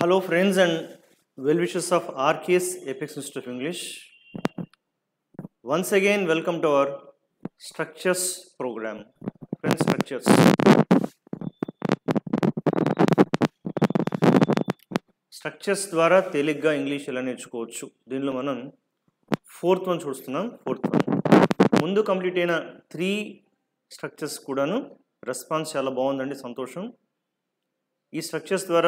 Hello, friends and well wishers of RKS Apex Institute of English. Once again, welcome to our structures program. Friends, structures. Structures ద్వారా తేలిగ్గా English ఎలా నేర్చుకోవచ్చు దీనిలో మనం fourth one చూస్తున్నాం fourth one ముందు complete అయిన త్రీ స్ట్రక్చర్స్ కూడాను రెస్పాన్స్ చాలా బాగుందండి సంతోషం ఈ స్ట్రక్చర్స్ ద్వారా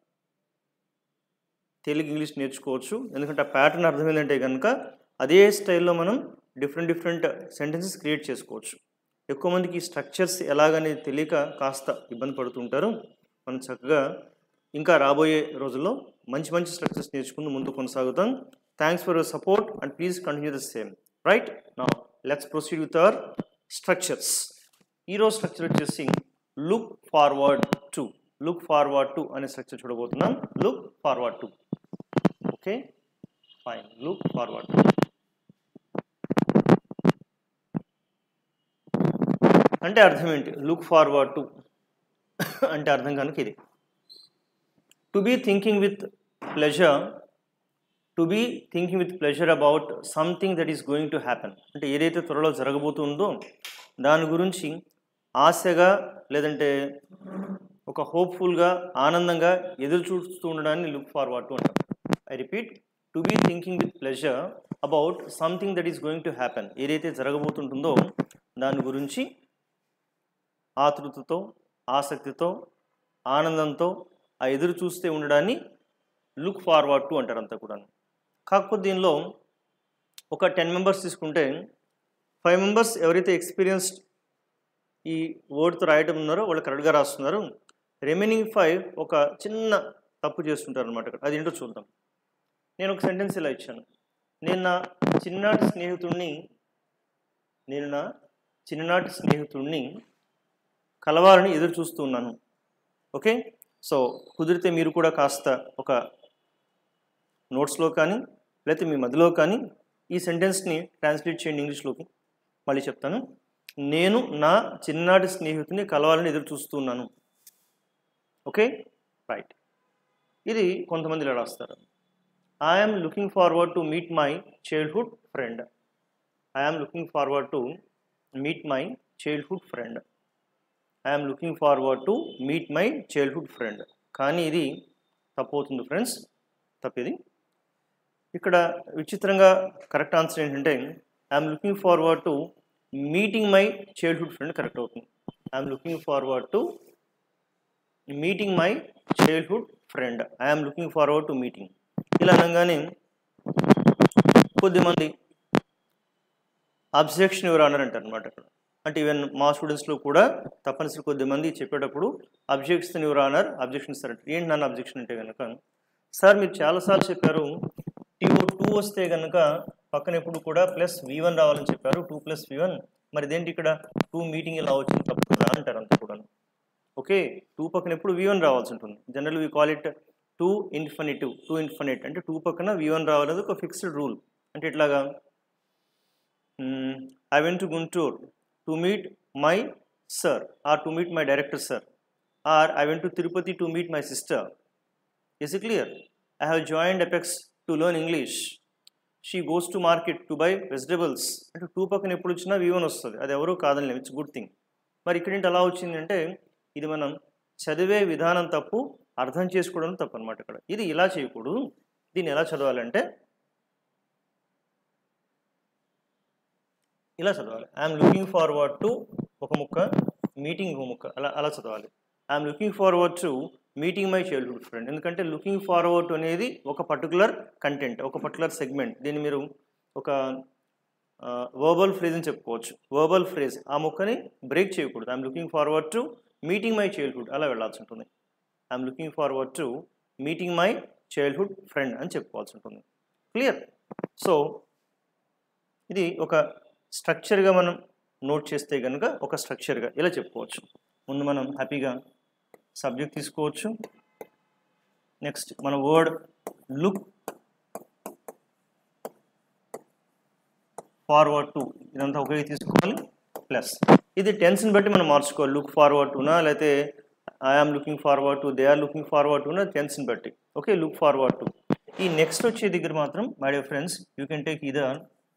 తెలుగు ఇంగ్లీష్ నేర్చుకోవచ్చు ఎందుకంటే ఆ ప్యాటర్న్ అర్థమైందంటే కనుక అదే స్టైల్లో మనం డిఫరెంట్ డిఫరెంట్ సెంటెన్సెస్ క్రియేట్ చేసుకోవచ్చు ఎక్కువ మందికి ఈ స్ట్రక్చర్స్ ఎలాగనేది తెలియక కాస్త ఇబ్బంది పడుతుంటారు మనం చక్కగా ఇంకా రాబోయే రోజుల్లో మంచి మంచి స్ట్రక్చర్స్ నేర్చుకుంటూ ముందు కొనసాగుతాం thanks for your support and please continue the same right నా let's proceed with our structures ఈరోజు స్ట్రక్చర్ వచ్చేసి look forward to look forward to అనే స్ట్రక్చర్ చూడబోతున్నాం look forward to okay fine look forward అంటే అర్థం ఏంటి లుక్ ఫార్వర్డ్ టు అంటే అర్థం కనుక ఇది to be thinking with pleasure to be thinking with pleasure about something that is going to happen అంటే ఏదైతే త్వరలో జరగబోతుందో దాని గురించి ఆశగా లేదంటే ఒక హోప్ఫుల్గా ఆనందంగా ఎదురు చూస్తూ ఉండడాన్ని లుక్ ఫార్వర్డ్ టు అంటాం I repeat to be thinking with pleasure about something that is going to happen ఏదైతే జరగబోతుంటుందో దాని గురించి ఆతృతతో ఆసక్తితో ఆనందంతో ఆ ఎదురు చూస్తే ఉండడాన్ని లుక్ ఫార్వర్డ్ టు అంటారు అంతా కూడా కాకపోతే దీనిలో ఒక టెన్ మెంబర్స్ తీసుకుంటే ఫైవ్ మెంబర్స్ ఎవరైతే ఎక్స్పీరియన్స్డ్ ఈ వర్డ్తో రాయటం ఉన్నారో వాళ్ళు కరెక్ట్గా రాస్తున్నారు రిమైనింగ్ ఫైవ్ ఒక చిన్న తప్పు చేస్తుంటారు అనమాట అది ఏంటో చూద్దాం నేను ఒక సెంటెన్స్ ఇలా ఇచ్చాను నేను నా చిన్ననాటి స్నేహితుడిని నేను నా చిన్ననాటి స్నేహితుడిని కలవాలని ఎదురు చూస్తూ ఉన్నాను ఓకే సో కుదిరితే మీరు కూడా కాస్త ఒక నోట్స్లో కానీ లేకపోతే మీ మధ్యలో కానీ ఈ సెంటెన్స్ని ట్రాన్స్లేట్ చేయండి ఇంగ్లీష్లోకి మళ్ళీ చెప్తాను నేను నా చిన్ననాటి స్నేహితుని కలవాలని ఎదురు చూస్తున్నాను ఓకే రైట్ ఇది కొంతమంది ఇలా రాస్తారు I'm looking forward to meet my childhood friend I'm looking forward to meet my childhood friend I'm looking forward to meet my childhood friend కానీ ఇది తప్పవుతుంది ఫ్రెండ్స్ తప్పిది ఇక్కడ విచిత్రంగా కరెక్ట్ ఆన్సర్ ఏంటంటే I'm looking forward to meeting my childhood friend correct అవుతుంది I'm looking forward to meeting my childhood friend I'm looking forward to meeting ఇలా అనగానే కొద్దిమంది అబ్జెక్షన్ ఎవరు అన్నారంటారు అనమాట అక్కడ అంటే ఈవెన్ మా స్టూడెంట్స్లో కూడా తప్పనిసరి కొద్దిమంది చెప్పేటప్పుడు అబ్జెక్షన్ ఎవరు అన్నారు అబ్జెక్షన్ సార్ అంటే ఏంటి నన్ను అబ్జెక్షన్ అంటే కనుక సార్ మీరు చాలాసార్లు చెప్పారు టీఓ టూ వస్తే కనుక పక్కన ఎప్పుడు కూడా ప్లస్ వి వన్ రావాలని చెప్పారు టూ ప్లస్ వి వన్ మరి ఇదేంటి ఇక్కడ టూ మీటింగ్ ఇలా వచ్చింది తప్పు కదా అంటారు అంతా కూడా ఓకే టూ పక్కన ఎప్పుడు వి వన్ రావాల్సి ఉంటుంది general we call it to infinitive to infinite అంటే టూ పక్కన వి వన్ రావాలనేది ఒక ఫిక్స్డ్ రూల్ అంటే ఎట్లాగా I went to Guntur to meet my sir or to meet my director sir or I went to Tirupati to meet my sister is clear I have joined Apex to learn English she goes to market to buy vegetables అంటే to పక్కన ఎప్పుడు వచ్చినా V one వస్తుంది అది ఎవరూ కాదని it's good thing మరి ఇక్కడ ఏంటి అలా వచ్చిందంటే ఇది మనం చదివే విధానం తప్పు అర్థం చేసుకోవడం తప్పు అనమాట ఇక్కడ ఇది ఇలా చేయకూడదు దీన్ని ఎలా చదవాలంటే ఇలా చదవాలి ఐఎమ్ లుకింగ్ ఫార్వర్డ్ టు ఒక ముక్క మీటింగ్ ఒక ముక్క అలా అలా చదవాలి I'm looking forward to meeting my childhood friend ఎందుకంటే లుకింగ్ ఫార్వర్డ్ అనేది ఒక పర్టికులర్ కంటెంట్ ఒక పర్టికులర్ సెగ్మెంట్ దీన్ని మీరు ఒక వర్బల్ ఫ్రేజ్ అని చెప్పుకోవచ్చు వర్బల్ ఫ్రేజ్ ఆ ముక్కని బ్రేక్ చేయకూడదు I'm looking forward to meeting my childhood అలా వెళ్ళాల్సి ఉంటుంది I'm looking forward to meeting my childhood friend అని చెప్పుకోవాల్సి ఉంటుంది క్లియర్ సో ఇది ఒక స్ట్రక్చర్గా మనం నోట్ చేస్తే కనుక ఒక స్ట్రక్చర్గా ఇలా చెప్పుకోవచ్చు ముందు మనం హ్యాపీగా సబ్జెక్ట్ తీసుకోవచ్చు నెక్స్ట్ మన వర్డ్ లుక్ ఫార్వర్డ్ టు ఇదంతా ఒకే తీసుకోవాలి ప్లస్ ఇది టెన్స్ని బట్టి మనం మార్చుకోవాలి లుక్ ఫార్వర్డ్ టునా లేకపోతే I am looking forward to they are looking forward to టెన్స్ని బట్టి ఓకే లుక్ ఫార్వర్డ్ టు ఈ నెక్స్ట్ వచ్చే దగ్గర మాత్రం my dear friends you can take either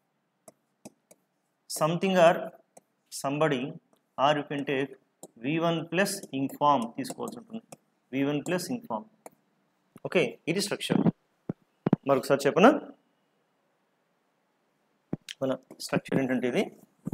something or somebody or you can take V one plus ing form తీసుకోవాల్సి ఉంటుంది V one plus ing form okay ఇది structure మరొకసారి చెప్పనా మన స్ట్రక్చర్ ఏంటంటే ఇది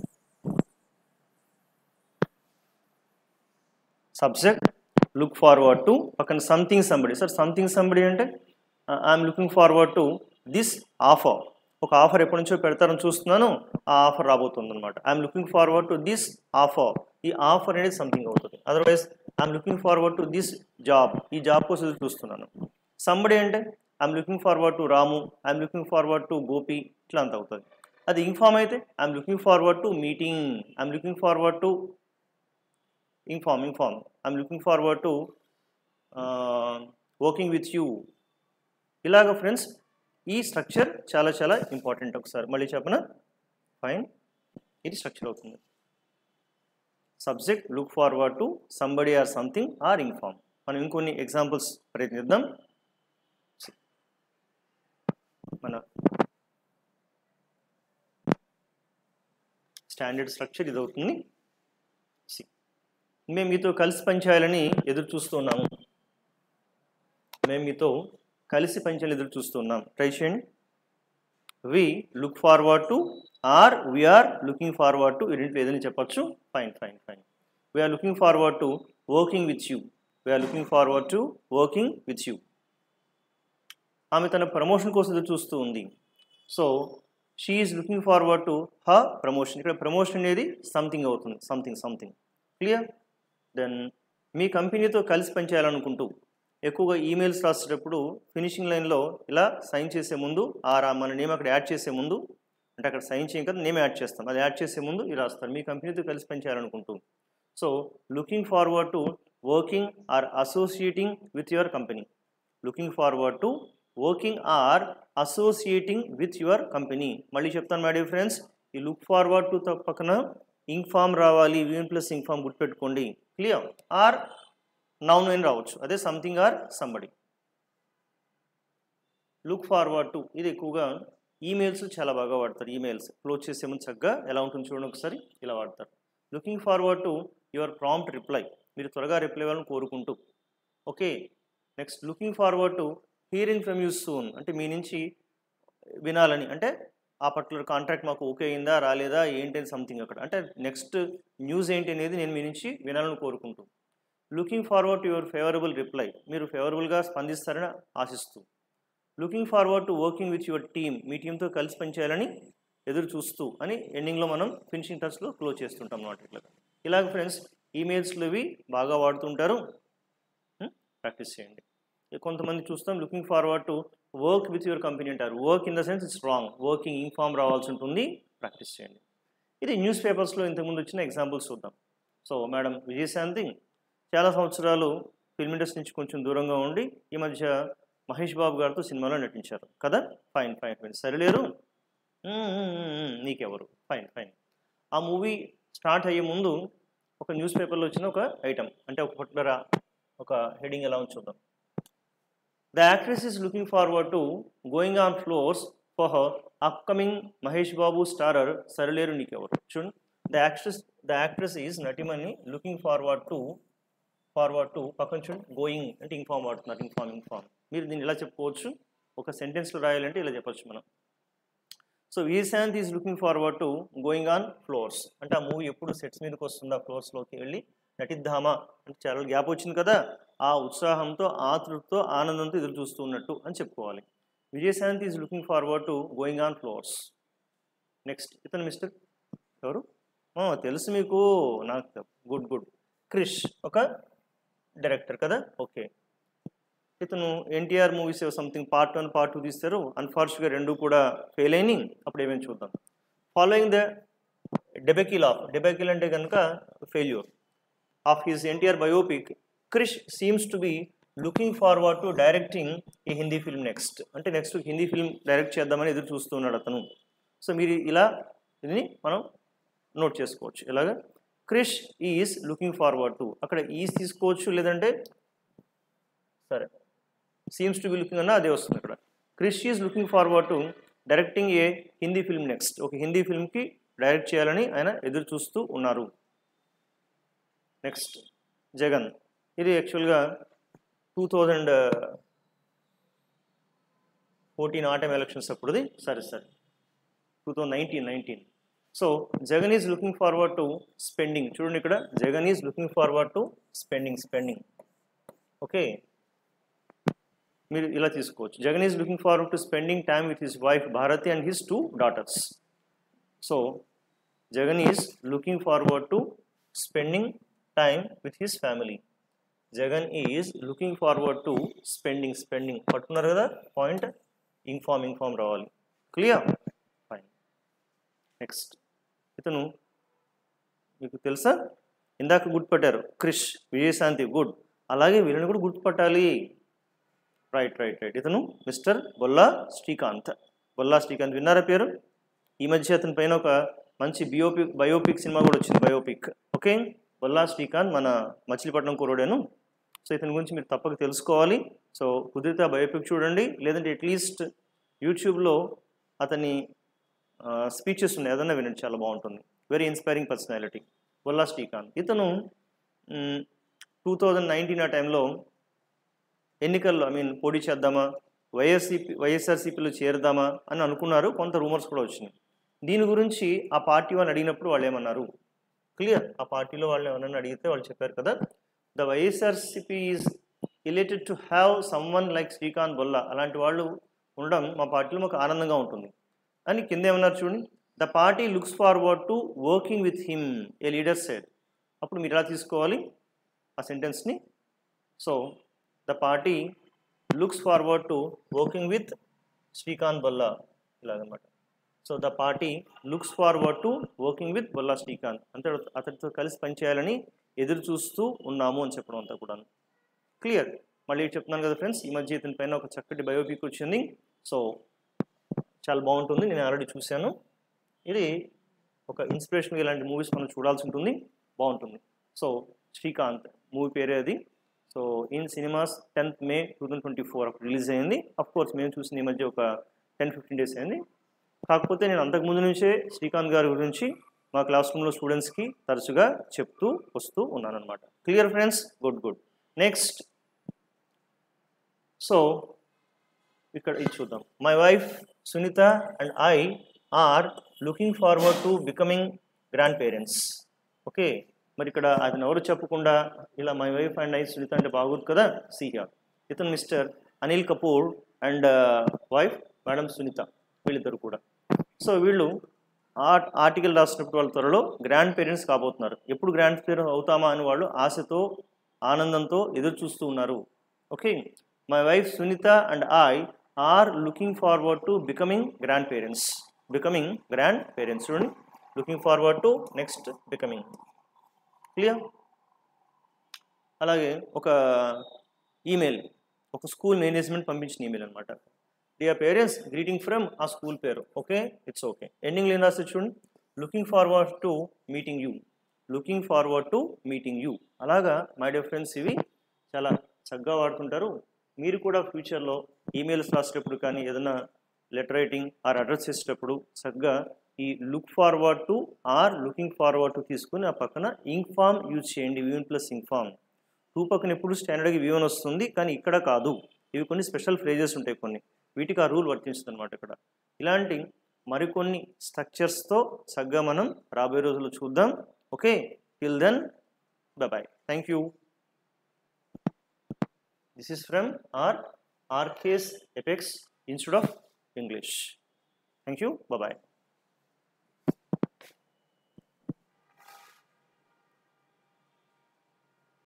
సబ్జెక్ట్ లుక్ ఫార్వర్డ్ టు పక్కన something somebody sir something somebody అంటే I'm looking forward to this offer ఒక ఆఫర్ ఎప్పటి నుంచో పెడతారని చూస్తున్నాను ఆ ఆఫర్ రాబోతుంది అనమాట I'm looking forward to this offer ఈ ఆఫర్ అనేది సంథింగ్ అవుతుంది otherwise I'm looking forward to this job ఈ జాబ్ కోసం ఎదురు చూస్తున్నాను సంబడి అంటే I'm looking forward to Ramu I'm looking forward to Gopi ఇట్లా అంత అవుతుంది అది ఇన్ఫామ్ అయితే I'm looking forward to meeting I'm looking forward to ing form ing form I'm looking forward to working with you ఇలాగ ఫ్రెండ్స్ ఈ స్ట్రక్చర్ చాలా చాలా ఇంపార్టెంట్ ఒకసారి మళ్ళీ చెప్పన ఫైన్ ఇది స్ట్రక్చర్ అవుతుంది subject look forward to somebody or something or ing form మనం ఇంకొన్ని ఎగ్జాంపుల్స్ ప్రయత్నిద్దాం మన స్టాండర్డ్ స్ట్రక్చర్ ఇది అవుతుంది See. మేము మీతో కలిసి పనిచేయాలని ఎదురు చూస్తూ ఉన్నాము మేము మీతో కలిసి పనిచేయాలని ఎదురు చూస్తున్నాం ట్రై చేయండి we look forward to or we are looking forward to ఈ రెంట్లో ఏదని చెప్పొచ్చు fine fine fine we are looking forward to working with you we are looking forward to working with you ఆమె తన ప్రమోషన్ కోసం ఎదురు చూస్తూ ఉంది so she is looking forward to her promotion ఇక్కడ ప్రమోషన్ అనేది సంథింగ్ అవుతుంది సంథింగ్ సంథింగ్ క్లియర్ దెన్ మీ కంపెనీతో కలిసి పనిచేయాలనుకుంటూ ఎక్కువగా ఈమెయిల్స్ రాసేటప్పుడు ఫినిషింగ్ లైన్లో ఇలా సైన్ చేసే ముందు ఆ రా- మన నేమ్ అక్కడ యాడ్ చేసే ముందు అంటే అక్కడ సైన్ చేయం కదా నేమ్ యాడ్ చేస్తాం అది యాడ్ చేసే ముందు ఇలా రాస్తారు మీ కంపెనీతో కలిసి పనిచేయాలనుకుంటూ so looking forward to working or associating with your company looking forward to working or associating with your company మళ్ళీ చెప్తాను మై డియర్ ఫ్రెండ్స్ ఈ లుక్ ఫార్వర్డ్ టు పక్కన ఇన్ఫామ్ రావాలి విఎన్ ప్లస్ ఇన్ఫామ్ గుర్తుపెట్టుకోండి క్లియర్ ఆర్ నౌన్ అని రావచ్చు అదే something or somebody look forward to ఇది ఎక్కువగా ఈమెయిల్స్ చాలా బాగా వాడతారు ఈమెయిల్స్ క్లోజ్ చేసే ముందు చక్కగా ఎలా ఉంటుంది చూడండి ఒకసారి ఇలా వాడతారు looking forward to your prompt reply మీరు త్వరగా రిప్లై ఇవ్వాలని కోరుకుంటూ okay next looking forward to hearing from you soon అంటే మీ నుంచి వినాలని అంటే ఆ పర్టికులర్ కాంట్రాక్ట్ మాకు ఓకే అయిందా రాలేదా ఏంటి అని సంథింగ్ అక్కడ అంటే నెక్స్ట్ న్యూస్ ఏంటి అనేది నేను మీ నుంచి వినాలని కోరుకుంటూ looking forward to your favourable reply మీరు ఫేవరబుల్గా స్పందిస్తారని ఆశిస్తూ looking forward to working with your team మీ టీంతో కలిసి పనిచేయాలని ఎదురు చూస్తూ అని ఎండింగ్లో మనం ఫినిషింగ్ టచ్లో క్లోజ్ చేస్తుంటాం అన్నమాట ఇట్లా ఇలాగ ఫ్రెండ్స్ ఈమెయిల్స్లో ఇవి బాగా వాడుతుంటారు ప్రాక్టీస్ చేయండి కొంతమంది చూస్తాం looking forward to work with your company అంటారు work in the sense it's wrong working ing form రావాల్సి ఉంటుంది ప్రాక్టీస్ చేయండి ఇది న్యూస్ పేపర్స్లో ఇంతకుముందు వచ్చిన ఎగ్జాంపుల్స్ చూద్దాం సో మేడం విజయశాంతి చాలా సంవత్సరాలు ఫిల్మ్ ఇండస్ట్రీ నుంచి కొంచెం దూరంగా ఉండి ఈ మధ్య మహేష్ బాబు గారితో సినిమాలో నటించారు కదా fine fine fine Sarileru hmm, hmm, hmm, hmm, Neekevvaru fine fine ఆ మూవీ స్టార్ట్ అయ్యే ముందు ఒక న్యూస్ పేపర్లో వచ్చిన ఒక ఐటమ్ అంటే ఒక పర్టికులర్ ఒక హెడింగ్ ఎలా ఉంది చూద్దాం the actress is looking forward to going on floors for her upcoming Mahesh Babu starrer Sarileru Neekevvaru చూడండి the actress the actress is నటిమని looking forward to forward to పక్కన చూడండి గోయింగ్ అంటే ఇన్ఫామ్ వాడుతున్నారు ఇన్ఫామ్ ఇన్ఫామ్ మీరు దీన్ని ఇలా చెప్పుకోవచ్చు ఒక సెంటెన్స్లో రాయాలంటే ఇలా చెప్పొచ్చు మనం so Vishanth is looking forward to going on floors అంటే ఆ మూవీ ఎప్పుడు సెట్స్ మీదకి వస్తుందా ఫ్లోర్స్లోకి వెళ్ళి నటిద్దామా అంటే చాలా గ్యాప్ వచ్చింది కదా ఆ ఉత్సాహంతో ఆతృతతో ఆనందంతో ఎదురు చూస్తూ ఉన్నట్టు అని చెప్పుకోవాలి Vijayashanti is looking forward to going on floors next ఇతను మిస్టర్ ఎవరు ఆ, తెలుసు మీకు నాకు గుడ్ గుడ్ క్రిష్ ఒక డైరెక్టర్ కదా ఓకే ఇతను NTR movies something part one part two తీస్తారు అన్ఫార్చునేట్గా రెండు కూడా ఫెయిల్ అయినాయి అప్పుడు ఏమేమి చూద్దాం following the debacle of debacle అంటే కనుక failure of his NTR biopic Krish seems to be looking forward to directing ఈ హిందీ ఫిల్మ్ నెక్స్ట్ అంటే నెక్స్ట్ హిందీ ఫిల్మ్ డైరెక్ట్ చేద్దామని ఎదురు చూస్తున్నాడు అతను సో మీరు ఇలా దీన్ని మనం నోట్ చేసుకోవచ్చు ఇలాగా Krish is looking forward to అక్కడ ఈజ్ తీసుకోవచ్చు లేదంటే సరే సీమ్స్ టు బి లుకింగ్ అన్న అదే వస్తుంది ఇక్కడ Krish is looking forward to directing a Hindi film next ఒక హిందీ ఫిల్మ్కి డైరెక్ట్ చేయాలని ఆయన ఎదురు చూస్తూ ఉన్నారు నెక్స్ట్ జగన్ ఇది యాక్చువల్గా టూ థౌజండ్ ఫోర్టీన్ ఆటమ్ ఎలక్షన్స్ అప్పుడుది సరే సరే two thousand nineteen nineteen so Jagan is looking forward to spending చూడండి ఇక్కడ Jagan is looking forward to spending spending okay మీరు ఇలా తీసుకోవచ్చు Jagan is looking forward to spending time with his wife Bharathi and his two daughters so Jagan is looking forward to spending time with his family Jagan is looking forward to spending spending పట్టుకున్నారు కదా point inform inform రావాలి clear fine next ఇతను మీకు తెలుసా ఇందాక గుర్తుపట్టారు Krish Vijayashanti good అలాగే వీళ్ళని కూడా గుర్తుపట్టాలి రైట్ రైట్ రైట్ ఇతను మిస్టర్ బొల్లా శ్రీకాంత్ బొల్లా శ్రీకాంత్ విన్నారా పేరు ఈ మధ్య అతని పైన ఒక మంచి బియోపిక్ బయోపిక్ సినిమా కూడా వచ్చింది బయోపిక్ ఓకే బొల్లా శ్రీకాంత్ మన మచిలీపట్నం కురోడేను సో ఇతని గురించి మీరు తప్పక తెలుసుకోవాలి సో కుదిరితే ఆ బయోపిక్ చూడండి లేదంటే అట్లీస్ట్ యూట్యూబ్లో అతని స్పీచెస్ ఉన్నాయి ఏదన్నా వినండి చాలా బాగుంటుంది very inspiring personality Bolla Srikanth ఇతను టూ థౌజండ్ నైన్టీన్ ఆ టైంలో ఎన్నికల్లో ఐ మీన్ పోటీ చేద్దామా వైఎస్సీపీ వైఎస్ఆర్సీపీలో చేరదామా అని అనుకున్నారు కొంత రూమర్స్ కూడా వచ్చినాయి దీని గురించి ఆ పార్టీ వాళ్ళు అడిగినప్పుడు వాళ్ళు ఏమన్నారు క్లియర్ ఆ పార్టీలో వాళ్ళు ఏమన్నా అడిగితే వాళ్ళు చెప్పారు కదా the YSRCP is related to have someone like Srikanth Bolla అలాంటి వాళ్ళు ఉండడం మా పార్టీలో మాకు ఆనందంగా ఉంటుంది అని కింద ఏమన్నారు చూడండి the party looks forward to working with him a leader said అప్పుడు మీరు ఎలా తీసుకోవాలి ఆ సెంటెన్స్ని so the party looks forward to working with Srikanth Bolla ఇలాగనమాట so the party looks forward to working with Bolla Srikanth అంటే అతడితో కలిసి పనిచేయాలని ఎదురు చూస్తూ ఉన్నాము అని చెప్పడం అంతా కూడా క్లియర్ మళ్ళీ చెప్తున్నాను కదా ఫ్రెండ్స్ ఈ మధ్య ఇతని పైన ఒక చక్కటి బయోపిక్ వచ్చింది సో చాలా బాగుంటుంది నేను ఆల్రెడీ చూశాను ఇది ఒక ఇన్స్పిరేషన్ ఇలాంటి మూవీస్ మనం చూడాల్సి ఉంటుంది బాగుంటుంది సో శ్రీకాంత్ మూవీ పేరే అది so in cinemas tenth May two thousand twenty four అప్పుడు రిలీజ్ అయింది అఫ్ కోర్స్ మేము చూసిన ఈ మధ్య ఒక టెన్ ఫిఫ్టీన్ డేస్ అయింది కాకపోతే నేను అంతకుముందు నుంచే శ్రీకాంత్ గారి గురించి మా క్లాస్ రూమ్లో స్టూడెంట్స్కి తరచుగా చెప్తూ వస్తూ ఉన్నాను అనమాట clear friends good good next so ఇక్కడ ఇది చూద్దాం my wife Sunitha and I are looking forward to becoming grandparents okay మరి ఇక్కడ అతను ఎవరు చెప్పకుండా ఇలా my wife and I Sunitha అంటే బాగోదు కదా సిహియా ఇతను mister Anil Kapoor and wife madam Sunitha వీళ్ళిద్దరు కూడా సో వీళ్ళు ఆర్ట్ ఆర్టికల్ రాసినప్పుడు వాళ్ళ త్వరలో గ్రాండ్ పేరెంట్స్ కాబోతున్నారు ఎప్పుడు గ్రాండ్ పేరెంట్స్ అవుతామా అని వాళ్ళు ఆశతో ఆనందంతో ఎదురు చూస్తూ ఉన్నారు okay my wife Sunitha and I are looking forward to becoming grandparents becoming grandparents చూడండి looking forward to next becoming clear అలాగే ఒక ఈమెయిల్ ఒక స్కూల్ మేనేజ్మెంట్ పంపించిన ఈమెయిల్ అనమాట డియర్ పేరెంట్స్ గ్రీటింగ్ ఫ్రమ్ ఆ స్కూల్ పేరు ఓకే ఇట్స్ ఓకే ఎండింగ్లో ఏం రాస్తే చూడండి looking forward to meeting you looking forward to meeting you అలాగా మై డియర్ ఫ్రెండ్స్ ఇవి చాలా చక్కగా వాడుతుంటారు మీరు కూడా ఫ్యూచర్లో ఈమెయిల్స్ రాసేటప్పుడు కానీ ఏదైనా లెటర్ రైటింగ్ ఆర్ అడ్రస్ చేసేటప్పుడు చక్కగా ఈ look forward to or looking forward to తీసుకుని ఆ పక్కన ఇంక్ ఫామ్ యూజ్ చేయండి వివన్ ప్లస్ ఇంక్ ఫామ్ టూ పక్కన ఎప్పుడు స్టాండర్డ్గా వివన్ వస్తుంది కానీ ఇక్కడ కాదు ఇవి కొన్ని స్పెషల్ ఫ్రేజెస్ ఉంటాయి కొన్ని వీటికి ఆ రూల్ వర్తించుతుంది అనమాట ఇక్కడ ఇలాంటి మరికొన్ని స్ట్రక్చర్స్తో చక్కగా మనం రాబోయే రోజుల్లో చూద్దాం okay till then bye thank you this is from R RK's Apex Institute of English thank you bye